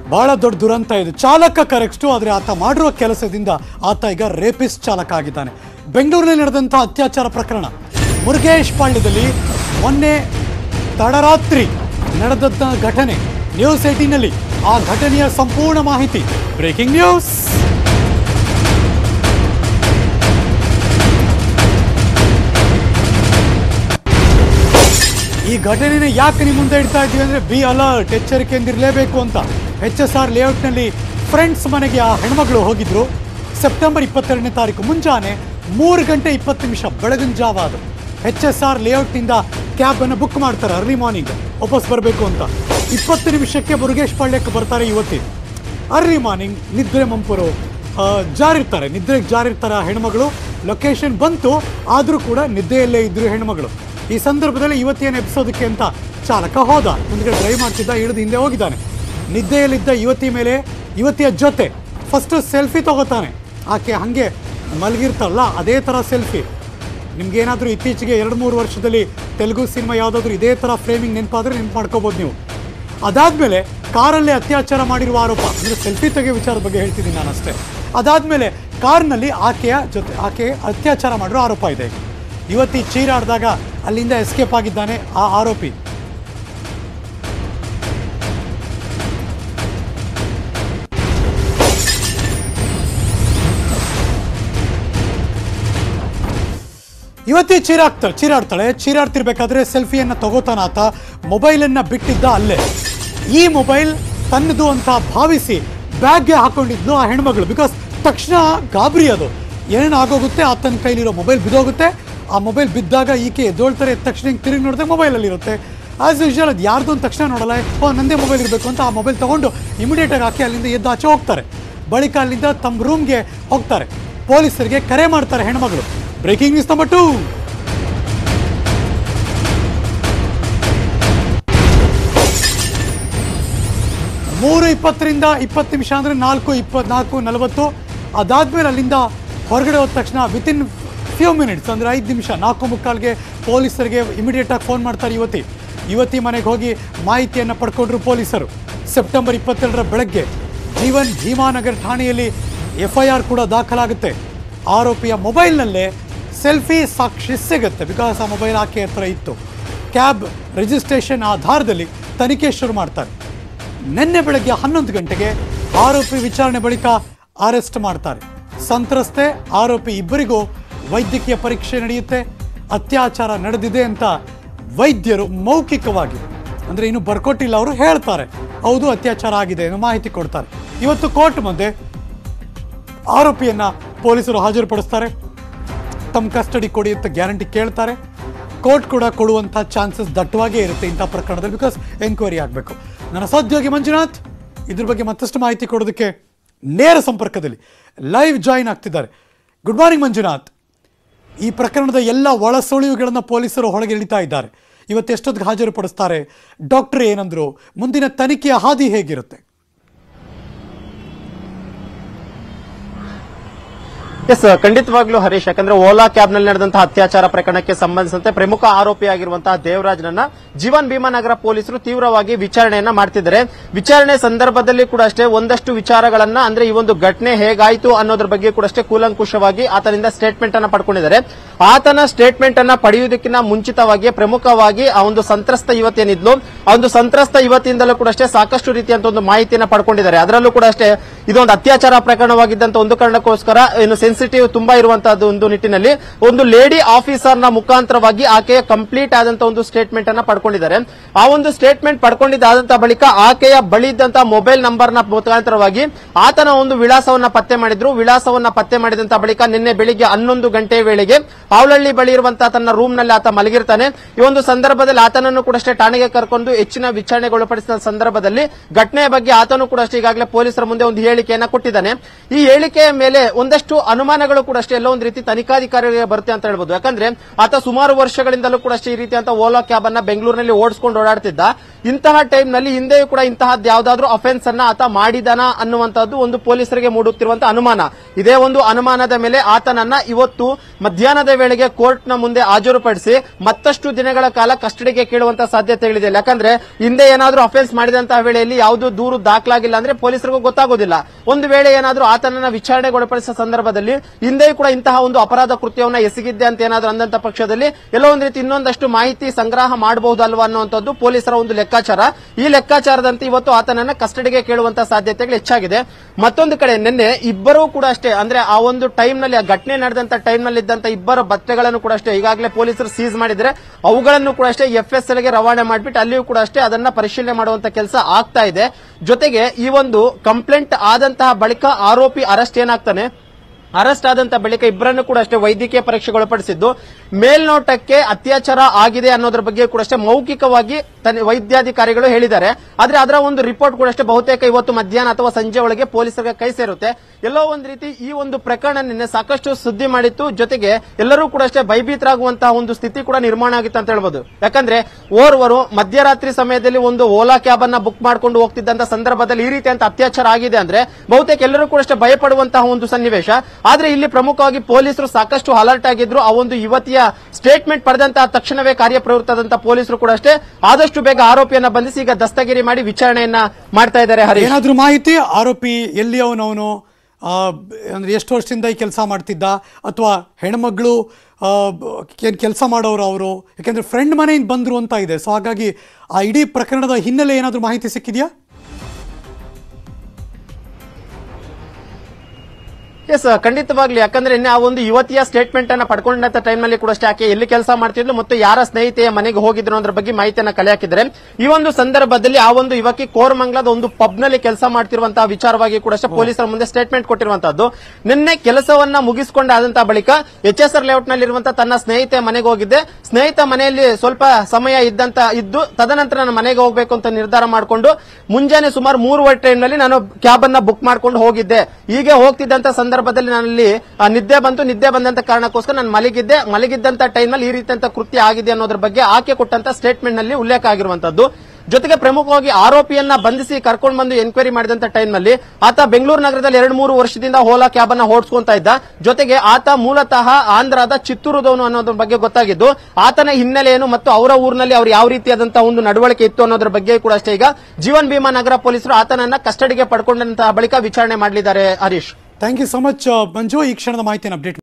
ಬಹಳ ದೊಡ್ಡ ದುರಂತ ಇದು ಚಾಲಕ ಕರೆಕ್ಟು ಆದರೆ ಆತ ಮಾಡಿರುವ ಕೆಲಸದಿಂದ ಆತ ಈಗ ರೇಪಿಸ್ಟ್ ಚಾಲಕ ಆಗಿದ್ದಾನೆ ಬೆಂಗಳೂರಿನಲ್ಲಿ ನಡೆದಂಥ ಅತ್ಯಾಚಾರ ಪ್ರಕರಣ ಮುರುಗೇಶ್ ಪಾಳ್ಯದಲ್ಲಿ ಮೊನ್ನೆ ತಡರಾತ್ರಿ ನಡೆದಂಥ ಘಟನೆ ನ್ಯೂಸ್ ಏಟೀನಲ್ಲಿ ಆ ಘಟನೆಯ ಸಂಪೂರ್ಣ ಮಾಹಿತಿ ಬ್ರೇಕಿಂಗ್ ನ್ಯೂಸ್ ಈ ಘಟನೆನ ಯಾಕೆ ನಿಮ್ಮ ಮುಂದೆ ಇಡ್ತಾ ಇದ್ದೀವಿ ಅಂದರೆ ಬಿ ಅಲರ್ಟ್ ಎಚ್ಚರಿಕೆಯಿಂದಿರಲೇಬೇಕು ಅಂತ ಎಚ್ ಎಸ್ ಆರ್ ಲೇಔಟ್ನಲ್ಲಿ ಫ್ರೆಂಡ್ಸ್ ಮನೆಗೆ ಆ ಹೆಣ್ಮಗಳು ಹೋಗಿದ್ರು ಸೆಪ್ಟೆಂಬರ್ ಇಪ್ಪತ್ತೆರಡನೇ ತಾರೀಕು ಮುಂಜಾನೆ ಮೂರು ಗಂಟೆ ಇಪ್ಪತ್ತು ನಿಮಿಷ ಬೆಳಗಿನ ಜಾವ ಅದು ಎಚ್ ಎಸ್ ಆರ್ ಲೇಔಟ್ನಿಂದ ಕ್ಯಾಬನ್ನು ಬುಕ್ ಮಾಡ್ತಾರೆ ಅರ್ಲಿ ಮಾರ್ನಿಂಗ್ ವಾಪಸ್ ಬರಬೇಕು ಅಂತ ಇಪ್ಪತ್ತು ನಿಮಿಷಕ್ಕೆ ಮುರುಗೇಶ್ ಪಾಳ್ಯಕ್ಕೆ ಬರ್ತಾರೆ ಯುವತಿ ಅರ್ಲಿ ಮಾರ್ನಿಂಗ್ ನಿದ್ರೆ ಮಂಪರು ಆ, ಜಾರಿರ್ತಾರೆ ನಿದ್ರೆಗೆ ಜಾರಿರ್ತಾರೆ ಆ ಹೆಣ್ಮಗಳು ಲೊಕೇಶನ್ ಬಂತು ಆದರೂ ಕೂಡ ನಿದ್ದೆಯಲ್ಲೇ ಇದ್ರು ಹೆಣ್ಮಗಳು ಈ ಸಂದರ್ಭದಲ್ಲಿ ಯುವತಿಯನ್ನು ಎಬ್ಸೋದಕ್ಕೆ ಅಂತ ಚಾಲಕ ಹೋದ ಮುಂದ್ಗಡೆ ಡ್ರೈವ್ ಮಾಡ್ತಿದ್ದ ಇಳಿದು ಹಿಂದೆ ಹೋಗಿದ್ದಾನೆ ನಿದ್ದೆಯಲ್ಲಿದ್ದ ಯುವತಿ ಮೇಲೆ ಯುವತಿಯ ಜೊತೆ ಫಸ್ಟ್ ಸೆಲ್ಫಿ ತಗೋತಾನೆ ಆಕೆ ಹಾಗೆ ಮಲಗಿರ್ತಾರಲ್ಲ ಅದೇ ಥರ ಸೆಲ್ಫಿ ನಿಮ್ಗೇನಾದರೂ ಇತ್ತೀಚೆಗೆ ಎರಡು ಮೂರು ವರ್ಷದಲ್ಲಿ ತೆಲುಗು ಸಿನಿಮಾ ಯಾವುದಾದ್ರೂ ಇದೇ ಥರ ಫ್ರೇಮಿಂಗ್ ನೆನಪಾದರೆ ನೆನ್ಪು ಮಾಡ್ಕೋಬೋದು ನೀವು ಅದಾದಮೇಲೆ ಕಾರಲ್ಲೇ ಅತ್ಯಾಚಾರ ಮಾಡಿರುವ ಆರೋಪ ಅಂದರೆ ಸೆಲ್ಫಿ ತೆಗೆಯೋ ವಿಚಾರದ ಬಗ್ಗೆ ಹೇಳ್ತಿದ್ದೀನಿ ನಾನು ಅಷ್ಟೇ ಅದಾದಮೇಲೆ ಕಾರ್ನಲ್ಲಿ ಆಕೆಯ ಜೊತೆ ಆಕೆ ಅತ್ಯಾಚಾರ ಮಾಡಿರೋ ಆರೋಪ ಇದೆ ಯುವತಿ ಚೀರಾಡಿದಾಗ ಅಲ್ಲಿಂದ ಎಸ್ಕೇಪ್ ಆಗಿದ್ದಾನೆ ಆ ಆರೋಪಿ ಯುವತಿ ಚೀರಾಡ್ತಾಳೆ ಚೀರಾಡ್ತಾಳೆ ಚೀರಾಡ್ತಿರ್ಬೇಕಾದ್ರೆ ಸೆಲ್ಫಿಯನ್ನು ತಗೋತಾನ ಆತ ಮೊಬೈಲನ್ನು ಬಿಟ್ಟಿದ್ದ ಅಲ್ಲೇ ಈ ಮೊಬೈಲ್ ತನ್ನದು ಅಂತ ಭಾವಿಸಿ ಬ್ಯಾಗ್ಗೆ ಹಾಕೊಂಡಿದ್ಲು ಆ ಹೆಣ್ಮಗಳು ಬಿಕಾಸ್ ತಕ್ಷಣ ಗಾಬರಿ ಅದು ಏನೇನು ಆಗೋಗುತ್ತೆ ಆತನ ಕೈಲಿರೋ ಮೊಬೈಲ್ ಬಿದ್ದೋಗುತ್ತೆ ಆ ಮೊಬೈಲ್ ಬಿದ್ದಾಗ ಈಕೆ ಎದ್ದೋಳ್ತಾರೆ ಎದ್ದ ತಕ್ಷಣ ಹಿಂಗೆ ತಿರುಗಿ ನೋಡಿದ್ರೆ ಮೊಬೈಲಲ್ಲಿರುತ್ತೆ ಆಸ್ ಯೂಶುವಲ್ ಅದು ಯಾರ್ದು ಅಂತ ತಕ್ಷಣ ನೋಡಲ್ಲ ಓ ನಂದೇ ಮೊಬೈಲ್ ಇರಬೇಕು ಅಂತ ಆ ಮೊಬೈಲ್ ತೊಗೊಂಡು ಇಮಿಡಿಯೇಟಾಗಿ ಹಾಕಿ ಅಲ್ಲಿಂದ ಎದ್ದು ಆಚೆ ಹೋಗ್ತಾರೆ ಬಳಿಕ ಅಲ್ಲಿಂದ ತಮ್ಮ ರೂಮ್ಗೆ ಹೋಗ್ತಾರೆ ಪೊಲೀಸರಿಗೆ ಕರೆ ಮಾಡ್ತಾರೆ ಹೆಣ್ಮಗಳು ಬ್ರೇಕಿಂಗ್ ನ್ಯೂಸ್ ನಂಬರ್ ಟೂ ಮೂರು ಇಪ್ಪತ್ತರಿಂದ ಇಪ್ಪತ್ತು ನಿಮಿಷ ಅಂದರೆ ನಾಲ್ಕು ಇಪ್ಪತ್ನಾಲ್ಕು ನಲವತ್ತು ಅದಾದ್ಮೇಲೆ ಅಲ್ಲಿಂದ ಹೊರಗಡೆ ಹೋದ ತಕ್ಷಣ ವಿತಿನ್ ಫ್ಯೂ ಮಿನಿಟ್ಸ್ ಅಂದರೆ ಐದು ನಿಮಿಷ ನಾಲ್ಕು ಮುಕ್ಕಾಲ್ಗೆ ಪೊಲೀಸರಿಗೆ ಇಮಿಡಿಯೇಟಾಗಿ ಫೋನ್ ಮಾಡ್ತಾರೆ ಯುವತಿ ಯುವತಿ ಮನೆಗೆ ಹೋಗಿ ಮಾಹಿತಿಯನ್ನು ಪಡ್ಕೊಂಡ್ರು ಪೊಲೀಸರು ಸೆಪ್ಟೆಂಬರ್ ಇಪ್ಪತ್ತೆರಡರ ಬೆಳಗ್ಗೆ ಜೀವನ್ ಭೀಮಾನಗರ್ ಠಾಣೆಯಲ್ಲಿ ಎಫ್ ಐ ಆರ್ ಕೂಡ ದಾಖಲಾಗುತ್ತೆ ಆರೋಪಿಯ ಮೊಬೈಲ್ನಲ್ಲೇ ಸೆಲ್ಫಿ ಸಾಕ್ಷಿ ಸಿಗುತ್ತೆ ಬಿಕಾಸ್ ಆ ಮೊಬೈಲ್ ಆಕೆ ಹತ್ರ ಇತ್ತು ಕ್ಯಾಬ್ ರಿಜಿಸ್ಟ್ರೇಷನ್ ಆಧಾರದಲ್ಲಿ ತನಿಖೆ ಶುರು ಮಾಡ್ತಾರೆ ನಿನ್ನೆ ಬೆಳಗ್ಗೆ ಹನ್ನೊಂದು ಗಂಟೆಗೆ ಆರೋಪಿ ವಿಚಾರಣೆ ಬಳಿಕ ಅರೆಸ್ಟ್ ಮಾಡ್ತಾರೆ ಸಂತ್ರಸ್ತೆ ಆರೋಪಿ ಇಬ್ಬರಿಗೂ ವೈದ್ಯಕೀಯ ಪರೀಕ್ಷೆ ನಡೆಯುತ್ತೆ ಅತ್ಯಾಚಾರ ನಡೆದಿದೆ ಅಂತ ವೈದ್ಯರು ಮೌಖಿಕವಾಗಿ ಅಂದರೆ ಇನ್ನು ಬರ್ಕೊಟ್ಟಿಲ್ಲ ಅವರು ಹೇಳ್ತಾರೆ ಹೌದು ಅತ್ಯಾಚಾರ ಆಗಿದೆ ಅನ್ನೋ ಮಾಹಿತಿ ಕೊಡ್ತಾರೆ ಇವತ್ತು ಕೋರ್ಟ್ ಮುಂದೆ ಆರೋಪಿಯನ್ನ ಪೊಲೀಸರು ಹಾಜರುಪಡಿಸ್ತಾರೆ ತಮ್ಮ ಕಸ್ಟಡಿ ಕೊಡಿ ಅಂತ ಗ್ಯಾರಂಟಿ ಕೇಳ್ತಾರೆ ಕೋರ್ಟ್ ಕೂಡ ಕೊಡುವಂಥ ಚಾನ್ಸಸ್ ದಟ್ಟವಾಗೇ ಇರುತ್ತೆ ಇಂಥ ಪ್ರಕರಣದಲ್ಲಿ ಬಿಕಾಸ್ ಎಂಕ್ವೈರಿ ಆಗಬೇಕು ನನ್ನ ಸಹೋದ್ಯೋಗಿ ಮಂಜುನಾಥ್ ಇದ್ರ ಬಗ್ಗೆ ಮತ್ತಷ್ಟು ಮಾಹಿತಿ ಕೊಡೋದಕ್ಕೆ ನೇರ ಸಂಪರ್ಕದಲ್ಲಿ ಲೈವ್ ಜಾಯಿನ್ ಆಗ್ತಿದ್ದಾರೆ ಗುಡ್ ಮಾರ್ನಿಂಗ್ ಮಂಜುನಾಥ್ ಈ ಪ್ರಕರಣದ ಎಲ್ಲ ಒಳಸುಳಿವುಗಳನ್ನು ಪೊಲೀಸರು ಹೊರಗೆ ಇಳಿತಾ ಇದ್ದಾರೆ ಇವತ್ತು ಎಷ್ಟೊತ್ತಿಗೆ ಹಾಜರುಪಡಿಸ್ತಾರೆ ಡಾಕ್ಟರ್ ಏನಂದ್ರು ಮುಂದಿನ ತನಿಖೆಯ ಹಾದಿ ಹೇಗಿರುತ್ತೆ ಎಸ್ ಖಂಡಿತವಾಗ್ಲೂ ಹರೀಶ್ ಯಾಕಂದ್ರೆ ಓಲಾ ಕ್ಯಾಬ್ ನಲ್ಲಿ ನಡೆದಂತಹ ಅತ್ಯಾಚಾರ ಪ್ರಕರಣಕ್ಕೆ ಸಂಬಂಧಿಸಿದಂತೆ ಪ್ರಮುಖ ಆರೋಪಿಯಾಗಿರುವಂತಹ ದೇವರಾಜ್ನನ್ನ ಜೀವನ್ ಭೀಮಾನಗರ ಪೊಲೀಸರು ತೀವ್ರವಾಗಿ ವಿಚಾರಣೆಯನ್ನ ಮಾಡ್ತಿದ್ದಾರೆ ವಿಚಾರಣೆ ಸಂದರ್ಭದಲ್ಲಿ ಕೂಡ ಅಷ್ಟೇ ಒಂದಷ್ಟು ವಿಚಾರಗಳನ್ನ ಅಂದ್ರೆ ಈ ಒಂದು ಘಟನೆ ಹೇಗಾಯ್ತು ಅನ್ನೋದ್ರ ಬಗ್ಗೆ ಕೂಡ ಅಷ್ಟೇ ಕೂಲಂಕುಷವಾಗಿ ಆತನಿಂದ ಸ್ಟೇಟ್ಮೆಂಟ್ ಅನ್ನ ಪಡ್ಕೊಂಡಿದ್ದಾರೆ ಆತನ ಸ್ಟೇಟ್ಮೆಂಟ್ ಅನ್ನ ಪಡೆಯುವುದಕ್ಕಿಂತ ಮುಂಚಿತವಾಗಿ ಪ್ರಮುಖವಾಗಿ ಆ ಒಂದು ಸಂತ್ರಸ್ತ ಯುವತಿಯೇನಿದ್ಲು ಆ ಒಂದು ಸಂತ್ರಸ್ತ ಯುವತಿಯಿಂದಲೂ ಕೂಡ ಅಷ್ಟೇ ಸಾಕಷ್ಟು ರೀತಿಯಂತ ಒಂದು ಮಾಹಿತಿಯನ್ನ ಪಡ್ಕೊಂಡಿದ್ದಾರೆ ಅದರಲ್ಲೂ ಕೂಡ ಅಷ್ಟೇ ಇದೊಂದು ಅತ್ಯಾಚಾರ ಪ್ರಕರಣವಾಗಿದ್ದಂತ ಒಂದು ಕಾರಣಕ್ಕೋಸ್ಕರ ಏನು ಸೆನ್ಸಿಟಿವ್ ತುಂಬಾ ಇರುವಂತಹದ್ದು ಒಂದು ನಿಟ್ಟಿನಲ್ಲಿ ಒಂದು ಲೇಡಿ ಆಫೀಸರ್ ನ ಮುಖಾಂತರವಾಗಿ ಆಕೆಯ ಕಂಪ್ಲೀಟ್ ಆದಂತ ಒಂದು ಸ್ಟೇಟ್ಮೆಂಟ್ ಅನ್ನ ಪಡ್ಕೊಂಡಿದ್ದಾರೆ ಆ ಒಂದು ಸ್ಟೇಟ್ಮೆಂಟ್ ಪಡ್ಕೊಂಡಿದ್ದಾದಂತ ಬಳಿಕ ಆಕೆಯ ಬಳಿ ಇದ್ದಂತಹ ಮೊಬೈಲ್ ನಂಬರ್ ನ ಮುಖಾಂತರವಾಗಿ ಆತನ ಒಂದು ವಿಳಾಸವನ್ನ ಪತ್ತೆ ಮಾಡಿದ್ರು ವಿಳಾಸವನ್ನ ಪತ್ತೆ ಮಾಡಿದಂತ ಬಳಿಕ ನಿನ್ನೆ ಬೆಳಿಗ್ಗೆ ಹನ್ನೊಂದು ಗಂಟೆ ವೇಳೆಗೆ ಹಾವಳಹಳ್ಳಿ ಬಳಿ ಇರುವಂತಹ ತನ್ನ ರೂಮ್ ನಲ್ಲಿ ಆತ ಮಲಗಿರ್ತಾನೆ ಈ ಒಂದು ಸಂದರ್ಭದಲ್ಲಿ ಆತನನ್ನು ಕೂಡ ಅಷ್ಟೇ ಠಾಣೆಗೆ ಕರ್ಕೊಂಡು ಹೆಚ್ಚಿನ ವಿಚಾರಣೆಗೊಳಪಡಿಸಿದ ಸಂದರ್ಭದಲ್ಲಿ ಘಟನೆಯ ಬಗ್ಗೆ ಆತನು ಕೂಡ ಅಷ್ಟೇ ಈಗಾಗಲೇ ಪೊಲೀಸರ ಮುಂದೆ ಒಂದು ಹೇಳಿಕೆಯನ್ನ ಕೊಟ್ಟಿದ್ದಾನೆ ಈ ಹೇಳಿಕೆಯ ಮೇಲೆ ಒಂದಷ್ಟು ಅನುಮಾನಗಳು ಕೂಡ ಅಷ್ಟೇ ಎಲ್ಲೋ ಒಂದು ರೀತಿ ತನಿಖಾಧಿಕಾರಿಗೆ ಬರುತ್ತೆ ಅಂತ ಹೇಳ್ಬೋದು ಯಾಕಂದ್ರೆ ಆತ ಸುಮಾರು ವರ್ಷಗಳಿಂದಲೂ ಕೂಡ ಅಷ್ಟೇ ಈ ರೀತಿಯಂತ ಓಲಾ ಕ್ಯಾಬ್ ಅನ್ನ ಬೆಂಗಳೂರಿನಲ್ಲಿ ಓಡಿಸ್ಕೊಂಡು ಓಡಾಡ್ತಿದ್ದ ಇಂತಹ ಟೈಮ್ ನಲ್ಲಿ ಹಿಂದೆಯೂ ಕೂಡ ಇಂತಹದ್ದು ಯಾವ್ದಾದ್ರು ಅಫೆನ್ಸ್ ಅನ್ನ ಆತ ಮಾಡಿದಾನ ಅನ್ನುವಂತಹದ್ದು ಒಂದು ಪೊಲೀಸರಿಗೆ ಮೂಡುತ್ತಿರುವಂತಹ ಅನುಮಾನ ಇದೇ ಒಂದು ಅನುಮಾನದ ಮೇಲೆ ಆತನನ್ನ ಇವತ್ತು ಮಧ್ಯಾಹ್ನದ ವೇಳೆಗೆ ಕೋರ್ಟ್ ನ ಮುಂದೆ ಹಾಜರುಪಡಿಸಿ ಮತ್ತಷ್ಟು ದಿನಗಳ ಕಾಲ ಕಸ್ಟಡಿಗೆ ಕೇಳುವಂತಹ ಸಾಧ್ಯತೆಗಳಿದೆ ಯಾಕಂದ್ರೆ ಹಿಂದೆ ಏನಾದ್ರೂ ಅಫೆನ್ಸ್ ಮಾಡಿದಂತಹ ವೇಳೆಯಲ್ಲಿ ಯಾವುದು ದೂರು ದಾಖಲಾಗಿಲ್ಲ ಅಂದ್ರೆ ಪೊಲೀಸರಿಗೂ ಗೊತ್ತಾಗೋದಿಲ್ಲ ಒಂದು ವೇಳೆ ಏನಾದ್ರೂ ಆತನನ್ನ ವಿಚಾರಣೆಗೊಳಪಡಿಸಿದ ಸಂದರ್ಭದಲ್ಲಿ ಹಿಂದೆಯೂ ಕೂಡ ಇಂತಹ ಒಂದು ಅಪರಾಧ ಕೃತ್ಯವನ್ನ ಎಸಗಿದ್ದೆ ಅಂತ ಏನಾದ್ರೂ ಅಂದಂತ ಪಕ್ಷದಲ್ಲಿ ಎಲ್ಲೋ ಒಂದ್ ರೀತಿ ಇನ್ನೊಂದಷ್ಟು ಮಾಹಿತಿ ಸಂಗ್ರಹ ಮಾಡಬಹುದಲ್ವಾ ಅನ್ನುವಂಥದ್ದು ಪೊಲೀಸರ ಒಂದು ಲೆಕ್ಕಾಚಾರ ಈ ಲೆಕ್ಕಾಚಾರದಂತೆ ಇವತ್ತು ಆತನನ್ನ ಕಸ್ಟಡಿಗೆ ಕೇಳುವಂತಹ ಸಾಧ್ಯತೆಗಳು ಹೆಚ್ಚಾಗಿದೆ ಮತ್ತೊಂದು ಕಡೆ ನಿನ್ನೆ ಇಬ್ಬರೂ ಕೂಡ ಅಷ್ಟೇ ಅಂದ್ರೆ ಆ ಒಂದು ಟೈಮ್ ನಲ್ಲಿ ಆ ಘಟನೆ ನಡೆದಂತ ಟೈಮ್ ನಲ್ಲಿ ಇದ್ದಂತ ಇಬ್ಬರ ಬಟ್ಟೆಗಳನ್ನು ಕೂಡ ಅಷ್ಟೇ ಈಗಾಗಲೇ ಪೊಲೀಸರು ಸೀಸ್ ಮಾಡಿದ್ರೆ ಅವುಗಳನ್ನು ಕೂಡ ಅಷ್ಟೇ ಎಫ್ ಎಸ್ ಎಲ್ ಗೆ ರವಾನೆ ಮಾಡಿಬಿಟ್ಟು ಅಲ್ಲಿಯೂ ಕೂಡ ಅಷ್ಟೇ ಅದನ್ನ ಪರಿಶೀಲನೆ ಮಾಡುವಂತ ಕೆಲಸ ಆಗ್ತಾ ಇದೆ ಜೊತೆಗೆ ಈ ಒಂದು ಕಂಪ್ಲೇಂಟ್ ಆದಂತಹ ಬಳಿಕ ಆರೋಪಿ ಅರೆಸ್ಟ್ ಏನಾಗ್ತಾನೆ ಅರೆಸ್ಟ್ ಆದಂತ ಬಳಿಕ ಇಬ್ಬರನ್ನು ಕೂಡ ಅಷ್ಟೇ ವೈದ್ಯಕೀಯ ಪರೀಕ್ಷೆಗೊಳಪಡಿಸಿದ್ದು ಮೇಲ್ನೋಟಕ್ಕೆ ಅತ್ಯಾಚಾರ ಆಗಿದೆ ಅನ್ನೋದ್ರ ಬಗ್ಗೆ ಕೂಡ ಅಷ್ಟೇ ಮೌಖಿಕವಾಗಿ ತನ್ನ ವೈದ್ಯಾಧಿಕಾರಿಗಳು ಹೇಳಿದ್ದಾರೆ ಆದ್ರೆ ಅದರ ಒಂದು ರಿಪೋರ್ಟ್ ಕೂಡ ಅಷ್ಟೇ ಬಹುತೇಕ ಇವತ್ತು ಮಧ್ಯಾಹ್ನ ಅಥವಾ ಸಂಜೆ ಒಳಗೆ ಪೊಲೀಸರಿಗೆ ಕೈ ಸೇರುತ್ತೆ ಎಲ್ಲೋ ಒಂದ್ ರೀತಿ ಈ ಒಂದು ಪ್ರಕರಣ ನಿನ್ನೆ ಸಾಕಷ್ಟು ಸುದ್ದಿ ಮಾಡಿತ್ತು ಜೊತೆಗೆ ಎಲ್ಲರೂ ಕೂಡ ಅಷ್ಟೇ ಭಯಭೀತರಾಗುವಂತಹ ಒಂದು ಸ್ಥಿತಿ ಕೂಡ ನಿರ್ಮಾಣ ಆಗಿತ್ತು ಅಂತ ಹೇಳ್ಬೋದು ಯಾಕಂದ್ರೆ ಓರ್ವರು ಮಧ್ಯರಾತ್ರಿ ಸಮಯದಲ್ಲಿ ಒಂದು ಓಲಾ ಕ್ಯಾಬ್ ಅನ್ನ ಬುಕ್ ಮಾಡ್ಕೊಂಡು ಹೋಗ್ತಿದ್ದಂತ ಸಂದರ್ಭದಲ್ಲಿ ಈ ರೀತಿಯಂತ ಅತ್ಯಾಚಾರ ಆಗಿದೆ ಅಂದ್ರೆ ಬಹುತೇಕ ಎಲ್ಲರೂ ಕೂಡ ಅಷ್ಟೇ ಭಯಪಡುವಂತಹ ಒಂದು ಸನ್ನಿವೇಶ ಆದ್ರೆ ಇಲ್ಲಿ ಪ್ರಮುಖವಾಗಿ ಪೊಲೀಸರು ಸಾಕಷ್ಟು ಅಲರ್ಟ್ ಆಗಿದ್ರು ಆ ಒಂದು ಯುವತಿಯ ಸ್ಟೇಟ್ಮೆಂಟ್ ಪಡೆದಂತಹ ತಕ್ಷಣವೇ ಕಾರ್ಯಪ್ರವೃತ್ತದಂತಹ ಪೊಲೀಸರು ಕೂಡ ಅಷ್ಟೇ ಆದಷ್ಟು ಬೇಗ ಆರೋಪಿಯನ್ನ ಬಂಧಿಸಿ ಈಗ ದಸ್ತಗಿರಿ ಮಾಡಿ ವಿಚಾರಣೆಯನ್ನ ಮಾಡ್ತಾ ಇದ್ದಾರೆ ಹರೀಶ್ ಏನಾದ್ರೂ ಮಾಹಿತಿ ಆರೋಪಿ ಎಲ್ಲಿ ಅವನವನು ಅಂದ್ರೆ ಎಷ್ಟು ವರ್ಷದಿಂದ ಈ ಕೆಲಸ ಮಾಡ್ತಿದ್ದ ಅಥವಾ ಹೆಣ್ಮಗಳು ಏನು ಕೆಲಸ ಮಾಡೋರು ಅವರು ಯಾಕೆಂದ್ರೆ ಫ್ರೆಂಡ್ ಮನೆಯಿಂದ ಬಂದ್ರು ಅಂತ ಇದೆ ಸೊ ಹಾಗಾಗಿ ಆ ಇಡೀ ಪ್ರಕರಣದ ಹಿನ್ನೆಲೆ ಏನಾದ್ರೂ ಮಾಹಿತಿ ಸಿಕ್ಕಿದೆಯಾ ಎಸ್ ಖಂಡಿತವಾಗ್ಲಿ ಯಾಕಂದ್ರೆ ಇನ್ನು ಆ ಒಂದು ಯುವತಿಯ ಸ್ಟೇಟ್ಮೆಂಟ್ ಅನ್ನ ಪಡ್ಕೊಂಡಂತ ಟೈಮ್ ನಲ್ಲಿ ಕೂಡ ಅಷ್ಟೇ ಆಕೆ ಎಲ್ಲಿ ಕೆಲಸ ಮಾಡ್ತಿದ್ಲು ಮತ್ತು ಯಾರ ಸ್ನೇಹಿತೆಯ ಮನೆಗೆ ಹೋಗಿದ್ರು ಅನ್ನೋದ್ರ ಬಗ್ಗೆ ಮಾಹಿತಿಯನ್ನ ಕಲೆ ಹಾಕಿದ್ರೆ ಈ ಒಂದು ಸಂದರ್ಭದಲ್ಲಿ ಆ ಒಂದು ಯುವಕಿ ಕೋರಮಂಗ್ಲದ ಒಂದು ಪಬ್ ನಲ್ಲಿ ಕೆಲಸ ಮಾಡ್ತಿರುವಂತಹ ವಿಚಾರವಾಗಿ ಕೂಡ ಅಷ್ಟೇ ಪೊಲೀಸರ ಮುಂದೆ ಸ್ಟೇಟ್ಮೆಂಟ್ ಕೊಟ್ಟಿರುವಂತದ್ದು ನಿನ್ನೆ ಕೆಲಸವನ್ನ ಮುಗಿಸಿಕೊಂಡಾದಂತಹ ಬಳಿಕ ಎಚ್ ಎಸ್ ಆರ್ ಲೇಔಟ್ ನಲ್ಲಿರುವಂತಹ ತನ್ನ ಸ್ನೇಹಿತೆಯ ಮನೆಗೆ ಹೋಗಿದ್ದೆ ಸ್ನೇಹಿತ ಮನೆಯಲ್ಲಿ ಸ್ವಲ್ಪ ಸಮಯ ಇದ್ದಂತ ಇದ್ದು ತದನಂತರ ನಾನು ಮನೆಗೆ ಹೋಗ್ಬೇಕು ಅಂತ ನಿರ್ಧಾರ ಮಾಡಿಕೊಂಡು ಮುಂಜಾನೆ ಸುಮಾರು ಮೂರುವರೆ ಟೈಮ್ ನಲ್ಲಿ ನಾನು ಕ್ಯಾಬ್ ಅನ್ನ ಬುಕ್ ಮಾಡ್ಕೊಂಡು ಹೋಗಿದ್ದೆ ಹೀಗೆ ಹೋಗ್ತಿದ್ದಂತ ಸಂದರ್ಭದಲ್ಲಿ ನಾನಲ್ಲಿ ಆ, ನಿದ್ದೆ ಬಂತು ನಿದ್ದೆ ಬಂದಂತ ಕಾರಣಕ್ಕೋಸ್ಕರ ನಾನು ಮಲಗಿದ್ದೆ ಮಲಗಿದ್ದಂತ ಟೈಮ್ ನಲ್ಲಿ ಈ ರೀತಿಯಂತ ಕೃತ್ಯ ಆಗಿದೆ ಅನ್ನೋದ್ರ ಬಗ್ಗೆ ಆಕೆ ಕೊಟ್ಟಂತ ಸ್ಟೇಟ್ಮೆಂಟ್ ನಲ್ಲಿ ಉಲ್ಲೇಖ ಆಗಿರುವಂತದ್ದು ಜೊತೆಗೆ ಪ್ರಮುಖವಾಗಿ ಆರೋಪಿಯನ್ನ ಬಂಧಿಸಿ ಕರ್ಕೊಂಡು ಬಂದು ಎನ್ಕ್ವೈರಿ ಮಾಡಿದಂತ ಟೈಮ್ ನಲ್ಲಿ ಆತ ಬೆಂಗಳೂರು ನಗರದಲ್ಲಿ ಎರಡು ಮೂರು ವರ್ಷದಿಂದ ಓಲಾ ಕ್ಯಾಬ್ ಅನ್ನ ಓಡಿಸ್ಕೊಂತ ಇದ್ದ ಜೊತೆಗೆ ಆತ ಮೂಲತಃ ಆಂಧ್ರದ ಚಿತ್ತೂರುದವನು ಅನ್ನೋದ್ರ ಬಗ್ಗೆ ಗೊತ್ತಾಗಿದ್ದು ಆತನ ಹಿನ್ನೆಲೆ ಏನು ಮತ್ತು ಅವರ ಊರಿನಲ್ಲಿ ಅವ್ರು ಯಾವ ರೀತಿಯಾದಂತಹ ಒಂದು ನಡವಳಿಕೆ ಇತ್ತು ಅನ್ನೋದ್ರ ಬಗ್ಗೆ ಕೂಡ ಅಷ್ಟೇ ಈಗ ಜೀವನ್ ಭೀಮಾ ನಗರ ಪೊಲೀಸರು ಆತನನ್ನ ಕಸ್ಟಡಿಗೆ ಪಡ್ಕೊಂಡಂತಹ ಬಳಿಕ ವಿಚಾರಣೆ ಮಾಡಲಿದ್ದಾರೆ Harish thank you so much Manju ಈ ಕ್ಷಣದ ಮಾಹಿತಿಯನ್ನು ಅಪ್ಡೇಟ್